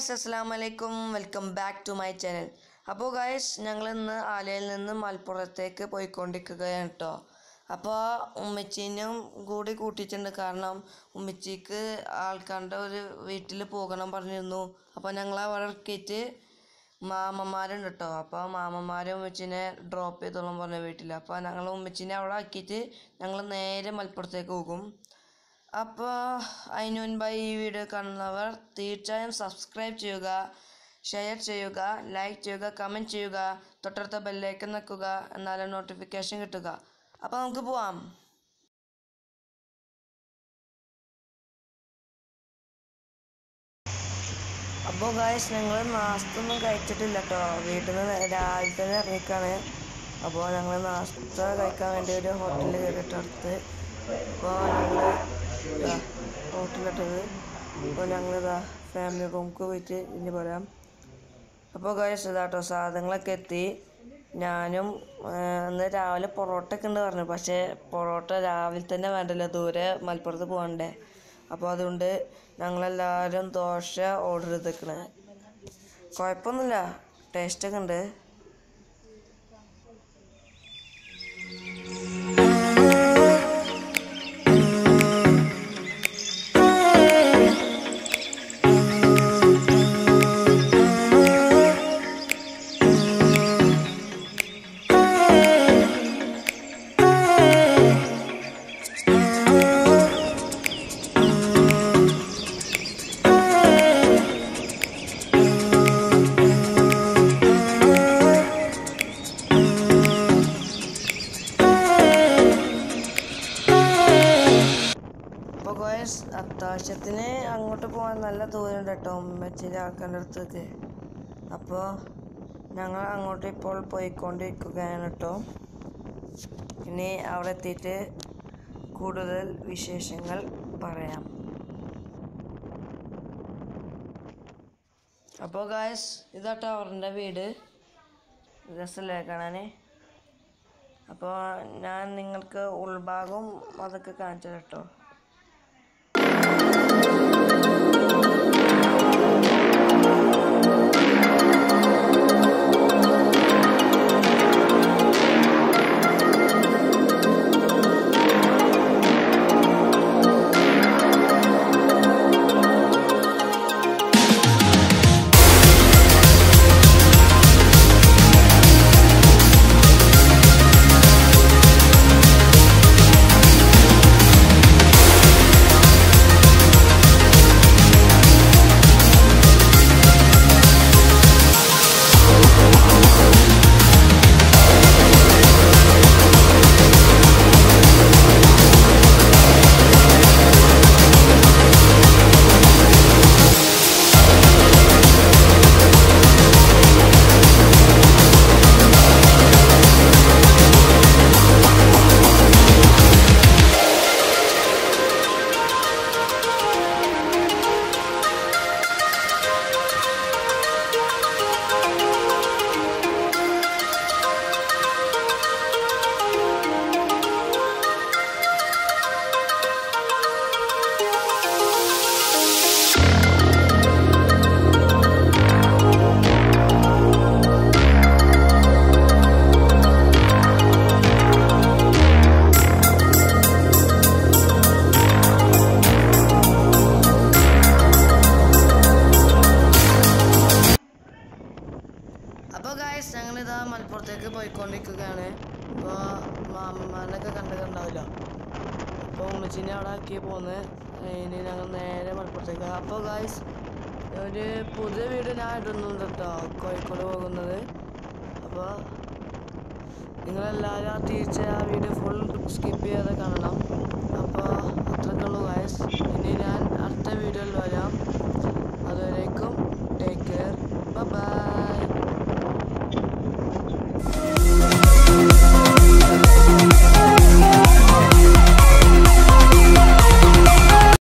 guys അസ്സാം വലൈക്കും welcome back to my channel അപ്പോൾ ഗായ്സ് ഞങ്ങൾ ഇന്ന് ആലയിൽ നിന്ന് മലപ്പുറത്തേക്ക് പോയിക്കൊണ്ടിരിക്കുകയാണ് കേട്ടോ അപ്പോൾ ഉമ്മച്ചീനും കൂടി കൂട്ടിയിട്ടുണ്ട് കാരണം ഉമ്മച്ചിക്ക് ആൾക്കാരുടെ ഒരു വീട്ടിൽ പോകണം പറഞ്ഞിരുന്നു അപ്പോൾ ഞങ്ങൾ അവിടെ ഇറക്കിയിട്ട് മാമന്മാരുണ്ട് കേട്ടോ അപ്പോൾ മാമന്മാരും ഉമ്മച്ചിനെ ഡ്രോപ്പ് ചെയ്തോളാം പറഞ്ഞ വീട്ടിൽ അപ്പോൾ ഞങ്ങൾ ഉമ്മച്ചിനെ അവിടെ ആക്കിയിട്ട് ഞങ്ങൾ നേരെ മലപ്പുറത്തേക്ക് പോകും അപ്പോൾ അതിന് മുൻപായി ഈ വീഡിയോ കാണുന്നവർ തീർച്ചയായും സബ്സ്ക്രൈബ് ചെയ്യുക ഷെയർ ചെയ്യുക ലൈക്ക് ചെയ്യുക കമൻറ്റ് ചെയ്യുക തൊട്ടടുത്ത ബെല്ലേക്ക് നിൽക്കുക എന്നാലും നോട്ടിഫിക്കേഷൻ കിട്ടുക അപ്പോൾ നമുക്ക് പോവാം അപ്പോൾ ഗായ്സ് ഞങ്ങൾ നാസ്തൊന്നും കഴിച്ചിട്ടില്ല കേട്ടോ വീട്ടിൽ നിന്ന് രാവിലെ തന്നെ ഇറങ്ങിക്കാണ് അപ്പോൾ ഞങ്ങൾ നാസ്ത കഴിക്കാൻ വേണ്ടി ഒരു ഹോട്ടലിൽ കയറിയിട്ടടുത്ത് അപ്പോൾ ഞങ്ങൾ ഹോട്ടലിലിട്ടത് അപ്പോൾ ഞങ്ങളിതാ ഫാമിലി റൂമിലേക്ക് പോയിട്ട് ഇനി പറയാം അപ്പോൾ ഗായ്സ് ഇതാട്ടോ സാധനങ്ങളൊക്കെ എത്തി ഞാനും ആ, ഇന്ന് രാവിലെ പൊറോട്ട ഒക്കെ ഉണ്ട് പറഞ്ഞു പക്ഷേ പൊറോട്ട രാവിലെ തന്നെ വേണ്ടല്ലോ ദൂരെ മലപ്പുറത്ത് പോകണ്ടേ അപ്പോൾ അതുകൊണ്ട് ഞങ്ങളെല്ലാവരും ദോശ ഓർഡർ ചെയ്തേക്കണേ കുഴപ്പമൊന്നുമില്ല ടേസ്റ്റൊക്കെ ഉണ്ട് അപ്പോൾ ഗോയസ് അത്യാവശ്യത്തിന് അങ്ങോട്ട് പോകാൻ നല്ല ദൂരമുണ്ട് കേട്ടോ ഉമ്മച്ചിൻ്റെ ആൾക്കാരുടെ അടുത്തേക്ക് അപ്പോൾ ഞങ്ങൾ അങ്ങോട്ട് ഇപ്പോൾ പോയിക്കൊണ്ടിരിക്കുകയാണ് കേട്ടോ ഇനി അവിടെ എത്തിയിട്ട് കൂടുതൽ വിശേഷങ്ങൾ പറയാം അപ്പോൾ ഗായസ് ഇതാട്ടോ അവരുടെ വീട് രസമല്ലേ കാണാൻ അപ്പോൾ ഞാൻ നിങ്ങൾക്ക് ഉൾഭാഗവും അതൊക്കെ കാണിച്ചു തരാം കേട്ടോ അപ്പോൾ ഗായ്സ് ഞങ്ങളിതാ മലപ്പുറത്തേക്ക് പോയിക്കൊണ്ടിരിക്കുകയാണ് അപ്പോൾ മാമന്മാരനൊക്കെ കണ്ടിട്ടുണ്ടാവില്ല അപ്പോൾ ഉമ്മച്ചിനെ അവിടെ ആക്കി പോന്ന് ഇനി ഞങ്ങൾ നേരെ മലപ്പുറത്തേക്ക് അപ്പോൾ ഗായ്സ് ഒരു പുതിയ വീട് ഞാൻ ഇടുന്നുണ്ട് കേട്ടോ കോഴിക്കോട് പോകുന്നത് അപ്പോൾ നിങ്ങളെല്ലാവരും ആ തിരിച്ച ആ വീഡിയോ ഫുൾ സ്കിപ്പ് ചെയ്യാതെ കാണണം അപ്പോൾ അത്രയ്ക്കുള്ളൂ ഗായ്സ് ഇനി ഞാൻ അടുത്ത വീഡിയോയിൽ വരാം